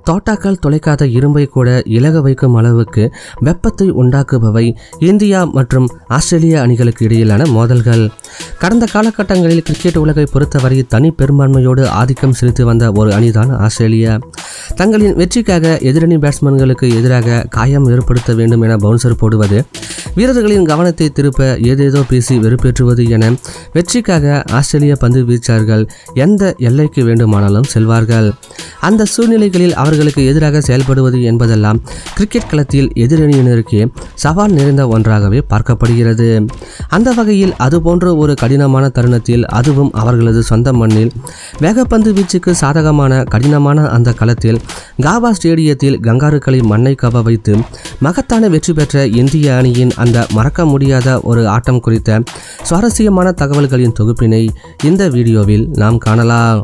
தோட்டாக்கள் தொலைக்காத இரும்பை கூட இலக வைக்கும் அளவுக்கு வெப்பத்தை உண்டாக்குபவை இந்தியா மற்றும் ஆஸ்திரேலிய அணிகளுக்கு இடையிலான மோதல்கள் கடந்த காலகட்டங்களில் கிரிக்கெட் உலகை பொறுத்தவரை தனி பெரும்பான்மையோடு ஆதிக்கம் செலுத்தி வந்த ஒரு அணிதான் ஆஸ்திரேலியா தங்களின் வெற்றிக்காக எதிரணி பேட்ஸ்மேன்களுக்கு எதிராக காயம் ஏற்படுத்த வேண்டும் என பவுன்சர் போடுவது வீரர்களின் கவனத்தை திருப்ப ஏதேதோ பேசி வெறுப்பேற்றுவது என வெற்றிக்காக ஆஸ்திரேலிய பந்து வீச்சார்கள் எந்த எல்லைக்கு வேண்டுமானாலும் செல்வார்கள் அந்த சூழ்நிலைகளில் அவர்களுக்கு எதிராக செயல்படுவது என்பதெல்லாம் கிரிக்கெட் களத்தில் எதிரணியினருக்கு சவால் நிறைந்த ஒன்றாகவே பார்க்கப்படுகிறது அந்த வகையில் அதுபோன்ற ஒரு கடினமான தருணத்தில் அதுவும் அவர்களது சொந்த மண்ணில் வேகப்பந்து வீச்சுக்கு சாதகமான கடினமான அந்த களத்தில் காபா ஸ்டேடியத்தில் கங்காருக்களை மண்ணை கவ வைத்து மகத்தான வெற்றி பெற்ற இந்திய அணியின் அந்த மறக்க முடியாத ஒரு ஆட்டம் குறித்த சுவாரஸ்யமான தகவல்களின் தொகுப்பினை இந்த வீடியோவில் நாம் காணலாம்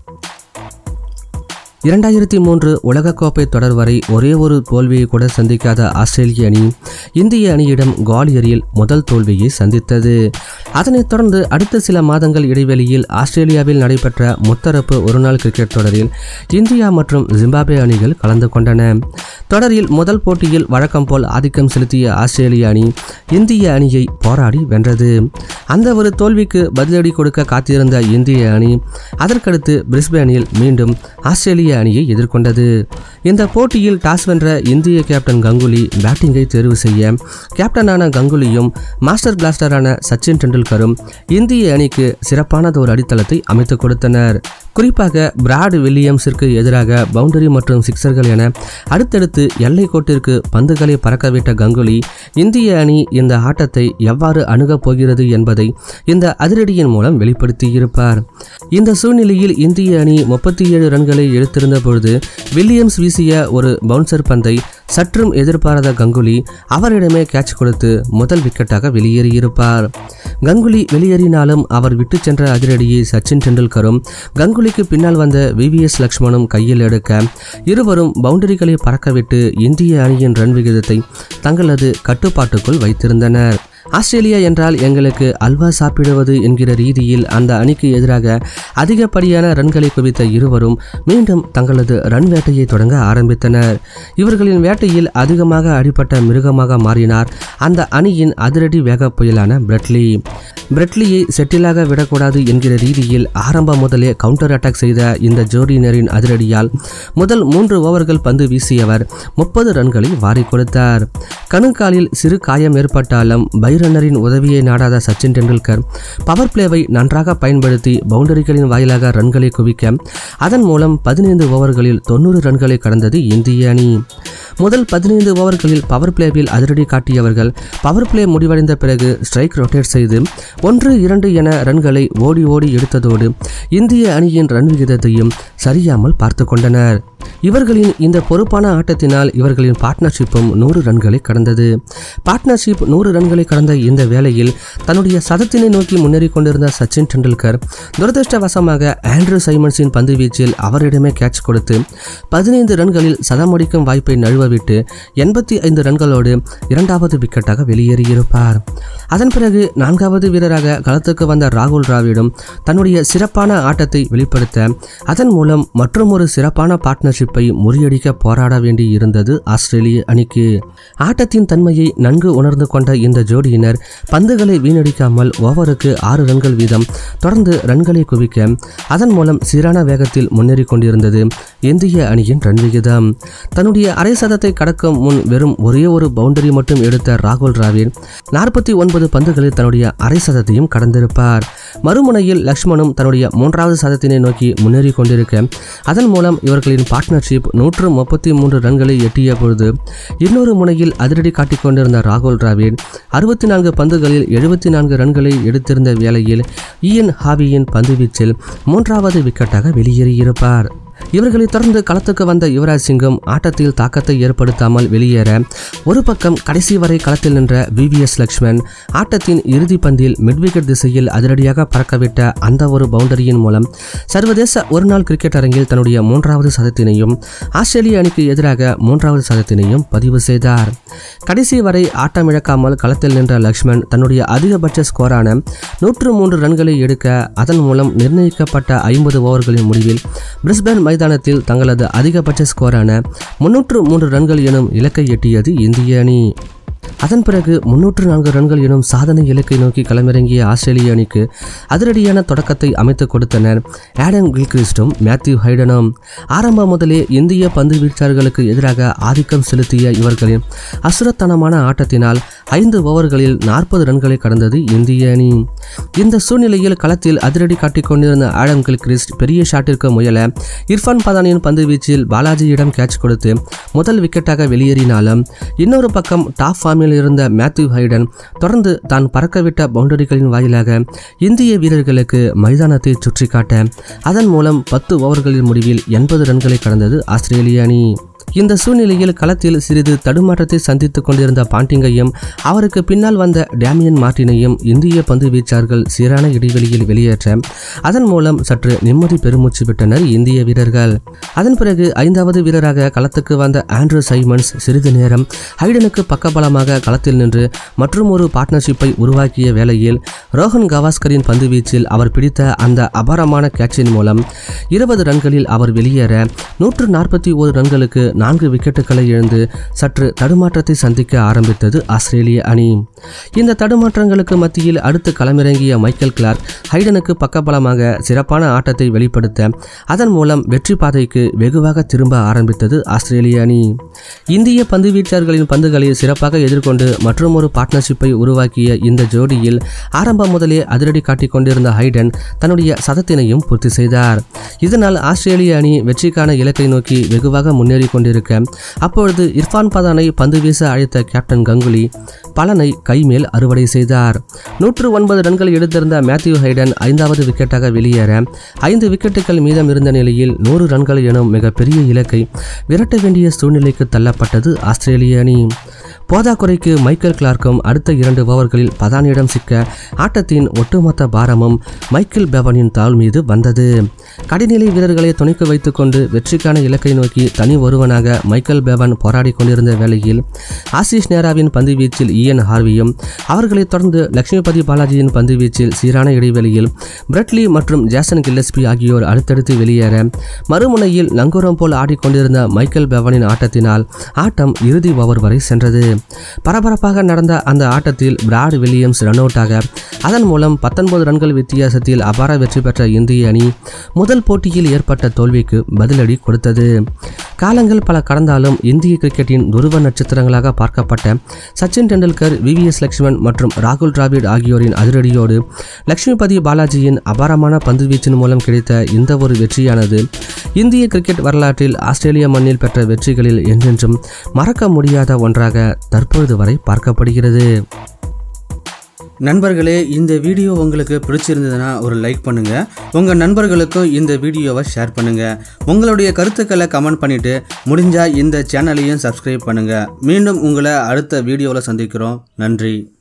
இரண்டாயிரத்தி மூன்று உலகக்கோப்பை தொடர் வரை ஒரே ஒரு தோல்வியை கூட சந்திக்காத ஆஸ்திரேலிய அணி இந்திய அணியிடம் குவாலியரில் முதல் தோல்வியை சந்தித்தது அதனைத் தொடர்ந்து அடுத்த சில மாதங்கள் இடைவெளியில் ஆஸ்திரேலியாவில் நடைபெற்ற முத்தரப்பு ஒருநாள் கிரிக்கெட் தொடரில் இந்தியா மற்றும் ஜிம்பாப்வே அணிகள் கலந்து கொண்டன தொடரில் முதல் போட்டியில் வழக்கம் போல் ஆதிக்கம் செலுத்திய ஆஸ்திரேலிய அணி இந்திய அணியை போராடி வென்றது அந்த ஒரு தோல்விக்கு பதிலடி கொடுக்க காத்திருந்த இந்திய அணி அதற்கடுத்து பிரிஸ்பேனில் மீண்டும் ஆஸ்திரேலிய அணியை எதிர்கொண்டது இந்த போட்டியில் டாஸ் வென்ற இந்திய கேப்டன் கங்குலி பேட்டிங்கை தேர்வு செய்ய கேப்டனான கங்குலியும் மாஸ்டர் பிளாஸ்டரான சச்சின் டெண்டுல்கரும் இந்திய அணிக்கு சிறப்பானதொரு அடித்தளத்தை அமைத்துக் கொடுத்தனர் குறிப்பாக பிராட் வில்லியம்ஸிற்கு எதிராக பவுண்டரி மற்றும் சிக்சர்கள் என அடுத்தடுத்து எல்லை கோட்டிற்கு பந்துகளை பறக்கவிட்ட கங்குலி இந்திய அணி இந்த ஆட்டத்தை எவ்வாறு அணுகப் போகிறது என்பதை இந்த அதிரடியின் மூலம் வெளிப்படுத்தியிருப்பார் இந்த சூழ்நிலையில் இந்திய அணி முப்பத்தி ஏழு ரன்களை எடுத்திருந்த பொழுது வில்லியம்ஸ் வீசிய ஒரு பவுன்சர் பந்தை சற்றும் எதிர்பாராத கங்குலி அவரிடமே கேட்ச் கொடுத்து முதல் விக்கெட்டாக வெளியேறியிருப்பார் கங்குலி வெளியேறினாலும் அவர் விட்டு சென்ற அதிரடியை சச்சின் டெண்டுல்கரும் கங்குலிக்கு பின்னால் வந்த விவிஎஸ் லக்ஷ்மணும் கையில் எடுக்க இருவரும் பவுண்டரிகளை பறக்கவிட்டு இந்திய அணியின் ரன் விகிதத்தை தங்களது கட்டுப்பாட்டுக்குள் வைத்திருந்தனர் ஆஸ்திரேலியா என்றால் எங்களுக்கு அல்வா சாப்பிடுவது என்கிற ரீதியில் அந்த அணிக்கு எதிராக அதிகப்படியான ரன்களை குவித்த இருவரும் மீண்டும் தங்களது ரன் வேட்டையை தொடங்க ஆரம்பித்தனர் இவர்களின் வேட்டையில் அதிகமாக அடிப்பட்ட மிருகமாக மாறினார் அந்த அணியின் அதிரடி வேக புயலான பிரெட்லி பிரெட்லியை செட்டிலாக விடக்கூடாது என்கிற ரீதியில் ஆரம்பம் முதலே கவுண்டர் அட்டாக் செய்த இந்த ஜோடியினரின் அதிரடியால் முதல் மூன்று ஓவர்கள் பந்து வீசியவர் முப்பது ரன்களை வாரி கொடுத்தார் கணுக்காலில் சிறு காயம் ஏற்பட்டாலும் பைரன்னரின் உதவியை நாடாத சச்சின் டெண்டுல்கர் பவர் பிளேவை நன்றாக பயன்படுத்தி பவுண்டரிகளின் வாயிலாக ரன்களை குவிக்க அதன் மூலம் பதினைந்து ஓவர்களில் தொண்ணூறு ரன்களை கடந்தது இந்திய அணி முதல் பதினைந்து ஓவர்களில் பவர் பிளேவில் அதிரடி காட்டியவர்கள் பவர் பிளே முடிவடைந்த பிறகு ஸ்ட்ரைக் ரொட்டேட் செய்து ஒன்று இரண்டு என ரன்களை ஓடி ஓடி எடுத்ததோடு இந்திய அணியின் ரன் விகிதத்தையும் சரியாமல் பார்த்து கொண்டனர் இவர்களின் இந்த பொறுப்பான ஆட்டத்தினால் இவர்களின் பார்ட்னர்ஷிப்பும் நூறு ரன்களை கடந்தது பார்ட்னர்ஷிப் நூறு ரன்களை கடந்த இந்த வேளையில் தன்னுடைய சதத்தினை நோக்கி முன்னேறி கொண்டிருந்த சச்சின் டெண்டுல்கர் துரதிருஷ்டவசமாக ஆண்ட்ரூ சைமன்ஸின் பந்து வீச்சில் அவரிடமே கேட்ச் கொடுத்து பதினைந்து ரன்களில் சதமடிக்கும் வாய்ப்பை நழுவவிட்டு எண்பத்தி ஐந்து ரன்களோடு இரண்டாவது விக்கெட்டாக வெளியேறியிருப்பார் அதன் பிறகு நான்காவது வீரராக களத்துக்கு வந்த ராகுல் டிராவிடும் தன்னுடைய சிறப்பான ஆட்டத்தை வெளிப்படுத்த அதன் மூலம் மற்றொரு சிறப்பான பார்ட்னர்ஷிப்பை முறியடிக்க போராட வேண்டி இருந்தது ஆஸ்திரேலிய அணிக்கு ஆட்டத்தின் தன்மையை நன்கு உணர்ந்து கொண்ட இந்த ஜோடியினர் பந்துகளை வீணடிக்காமல் ஓவருக்கு ஆறு ரன்கள் வீதம் தொடர்ந்து ரன்களை குவிக்க அதன் மூலம் சீரான வேகத்தில் முன்னேறி கொண்டிருந்தது இந்திய அணியின் ரன் விகிதம் தன்னுடைய அரை சதத்தை கடக்கும் முன் வெறும் ஒரே ஒரு பவுண்டரி மட்டும் எடுத்த ராகுல் டிராவிட் நாற்பத்தி ஒன்பது பந்துகளில் தன்னுடைய அரை சதத்தையும் கடந்திருப்பார் மறுமுனையில் லக்ஷ்மணும் தன்னுடைய மூன்றாவது சதத்தினை நோக்கி முன்னேறி கொண்டிருக்க அதன் மூலம் இவர்களின் பார்ட்னர்ஷிப் நூற்று முப்பத்தி மூன்று ரன்களை எட்டிய பொழுது இன்னொரு முனையில் அதிரடி காட்டிக் கொண்டிருந்த ராகுல் டிராவிட் அறுபத்தி நான்கு பந்துகளில் எழுபத்தி நான்கு ரன்களை எடுத்திருந்த வேளையில் இயன் ஹாவியின் பந்துவீச்சில் மூன்றாவது விக்கெட்டாக வெளியேறியிருப்பார் இவர்களை தொடர்ந்து களத்துக்கு வந்த யுவராஜ் சிங்கும் ஆட்டத்தில் தாக்கத்தை ஏற்படுத்தாமல் வெளியேற ஒரு பக்கம் கடைசி வரை களத்தில் நின்ற விவிஎஸ் லக்ஷ்மன் ஆட்டத்தின் இறுதி பந்தில் மிட்விக்கெட் திசையில் அதிரடியாக பறக்கவிட்ட அந்த ஒரு பவுண்டரியின் மூலம் சர்வதேச ஒருநாள் கிரிக்கெட் அரங்கில் தன்னுடைய மூன்றாவது சதத்தினையும் ஆஸ்திரேலிய அணிக்கு எதிராக மூன்றாவது சதத்தினையும் பதிவு செய்தார் கடைசி வரை ஆட்டமிழக்காமல் களத்தில் நின்ற லக்ஷ்மன் தன்னுடைய அதிகபட்ச ஸ்கோரான நூற்று மூன்று ரன்களை எடுக்க அதன் மூலம் நிர்ணயிக்கப்பட்ட ஐம்பது ஓவர்களின் முடிவில் பிரிஸ்பேன் மைதானத்தில் தங்களது அதிகபட்ச ஸ்கோரான முன்னூற்று மூன்று ரன்கள் எனும் இலக்கை எட்டியது இந்திய அணி அதன் பிறகு முன்னூற்று நான்கு ரன்கள் எனும் சாதனை இலக்கை நோக்கி களமிறங்கிய ஆஸ்திரேலிய அணிக்கு அதிரடியான தொடக்கத்தை அமைத்துக் கொடுத்தனர் ஆடம் கில்கிறிஸ்டும் மேத்யூ ஹைடனும் ஆரம்பம் முதலே இந்திய பந்து வீச்சாளர்களுக்கு எதிராக ஆதிக்கம் செலுத்திய இவர்களின் அசுரத்தனமான ஆட்டத்தினால் ஐந்து ஓவர்களில் நாற்பது ரன்களை கடந்தது இந்திய அணி இந்த சூழ்நிலையில் களத்தில் அதிரடி காட்டிக் கொண்டிருந்த ஆடம் கில்கிறிஸ்ட் பெரிய ஷாட்டிற்கு முயல இர்ஃபான் பதானியின் பந்து வீச்சில் பாலாஜியிடம் கேட்ச் கொடுத்து முதல் விக்கெட்டாக வெளியேறினாலும் இன்னொரு பக்கம் டாப் ஃபார்மில் இருந்த மேத்யூ ஹைடன் தொடர்ந்து தான் பறக்கவிட்ட பவுண்டரிகளின் வாயிலாக இந்திய வீரர்களுக்கு மைதானத்தை சுற்றி காட்ட அதன் மூலம் பத்து ஓவர்களின் முடிவில் எண்பது ரன்களை கடந்தது ஆஸ்திரேலிய அணி இந்த சூழ்நிலையில் களத்தில் சிறிது தடுமாற்றத்தை சந்தித்துக் கொண்டிருந்த பாண்டிங்கையும் அவருக்கு பின்னால் வந்த டேமியன் மார்டினையும் இந்திய பந்து வீச்சார்கள் சீரான இடைவெளியில் வெளியேற்ற அதன் மூலம் சற்று நிம்மதி பெருமூச்சு விட்டனர் இந்திய வீரர்கள் அதன் பிறகு ஐந்தாவது வீரராக களத்துக்கு வந்த ஆண்ட்ரூ சைமன்ஸ் சிறிது நேரம் ஹைடனுக்கு பக்கபலமாக களத்தில் நின்று மற்றும் ஒரு பார்ட்னர்ஷிப்பை உருவாக்கிய வேளையில் ரோஹன் கவாஸ்கரின் பந்து வீச்சில் அவர் பிடித்த அந்த அபாரமான கேட்சின் மூலம் இருபது ரன்களில் அவர் வெளியேற நூற்று நாற்பத்தி ஒரு ரன்களுக்கு நான்கு விக்கெட்டுகளை இழந்து சற்று தடுமாற்றத்தை சந்திக்க ஆரம்பித்தது ஆஸ்திரேலிய அணி இந்த தடுமாற்றங்களுக்கு மத்தியில் அடுத்து களமிறங்கிய மைக்கேல் கிளார்க் ஹைடனுக்கு பக்கபலமாக சிறப்பான ஆட்டத்தை வெளிப்படுத்த அதன் மூலம் வெற்றி பாதைக்கு வெகுவாக திரும்ப ஆரம்பித்தது ஆஸ்திரேலிய அணி இந்திய பந்து வீச்சாளர்களின் பந்துகளை சிறப்பாக எதிர்கொண்டு மற்றொரு பார்ட்னர்ஷிப்பை உருவாக்கிய இந்த ஜோடியில் ஆரம்பம் முதலே அதிரடி காட்டிக் கொண்டிருந்த ஹைடன் தன்னுடைய சதத்தினையும் பூர்த்தி செய்தார் இதனால் ஆஸ்திரேலிய அணி வெற்றிக்கான இலக்கை நோக்கி வெகுவாக முன்னேறி கொண்டிருக்க அப்பொழுது இர்ஃபான் பதானை பந்து வீச அழைத்த கேப்டன் கங்குலி பலனை கைமேல் அறுவடை செய்தார் நூற்று ஒன்பது ரன்கள் எடுத்திருந்த மேத்யூ ஹைடன் ஐந்தாவது விக்கெட்டாக வெளியேற ஐந்து விக்கெட்டுகள் மீதம் இருந்த நிலையில் நூறு ரன்கள் எனும் மிகப்பெரிய இலக்கை விரட்ட வேண்டிய சூழ்நிலைக்கு தள்ளப்பட்டது ஆஸ்திரேலிய அணி போதாக்குறைக்கு மைக்கேல் கிளார்க்கும் அடுத்த இரண்டு ஓவர்களில் பதானியிடம் சிக்க ஆட்டத்தின் ஒட்டுமொத்த பாரமும் மைக்கேல் பெவனின் தாள் மீது வந்தது கடைநிலை வீரர்களை துணைக்கு வைத்துக்கொண்டு வெற்றிக்கான இலக்கை நோக்கி தனி ஒருவனாக மைக்கேல் பெவன் போராடி கொண்டிருந்த வேளையில் ஆசிஷ் நேராவின் பந்து வீச்சில் இஎன் ஹார்வியும் அவர்களைத் தொடர்ந்து லட்சுமிபதி பாலாஜியின் பந்து வீச்சில் சீரான இடைவெளியில் பிரெட்லி மற்றும் ஜேசன் கில்லஸ்பி ஆகியோர் அடுத்தடுத்து வெளியேற மறுமுனையில் நங்கூரம் போல் ஆடிக்கொண்டிருந்த மைக்கேல் பெவனின் ஆட்டத்தினால் ஆட்டம் இறுதி ஓவர் வரை சென்றது பரபரப்பாக நடந்த அந்த ஆட்டத்தில் பிராட் வில்லியம்ஸ் ரன் அவுட்டாக அதன் மூலம் பத்தொன்பது ரன்கள் வித்தியாசத்தில் அபார வெற்றி பெற்ற இந்திய அணி முதல் போட்டியில் ஏற்பட்ட தோல்விக்கு பதிலடி கொடுத்தது காலங்கள் பல கடந்தாலும் இந்திய கிரிக்கெட்டின் துருவ நட்சத்திரங்களாக பார்க்கப்பட்ட சச்சின் டெண்டுல்கர் விவிஎஸ் லக்ஷ்மண் மற்றும் ராகுல் டிராவிட் ஆகியோரின் அதிரடியோடு லட்சுமிபதி பாலாஜியின் அபாரமான பந்துவீச்சின் மூலம் கிடைத்த இந்த ஒரு வெற்றியானது இந்திய கிரிக்கெட் வரலாற்றில் ஆஸ்திரேலிய மண்ணில் பெற்ற வெற்றிகளில் என்றென்றும் மறக்க முடியாத ஒன்றாக தற்பொழுது வரை பார்க்கப்படுகிறது நண்பர்களே இந்த வீடியோ உங்களுக்கு பிடிச்சிருந்ததுன்னா ஒரு லைக் பண்ணுங்க உங்க நண்பர்களுக்கும் இந்த வீடியோவை ஷேர் பண்ணுங்க உங்களுடைய கருத்துக்களை கமெண்ட் பண்ணிட்டு முடிஞ்சா இந்த சேனலையும் சப்ஸ்கிரைப் பண்ணுங்க மீண்டும் உங்களை அடுத்த வீடியோவில் சந்திக்கிறோம் நன்றி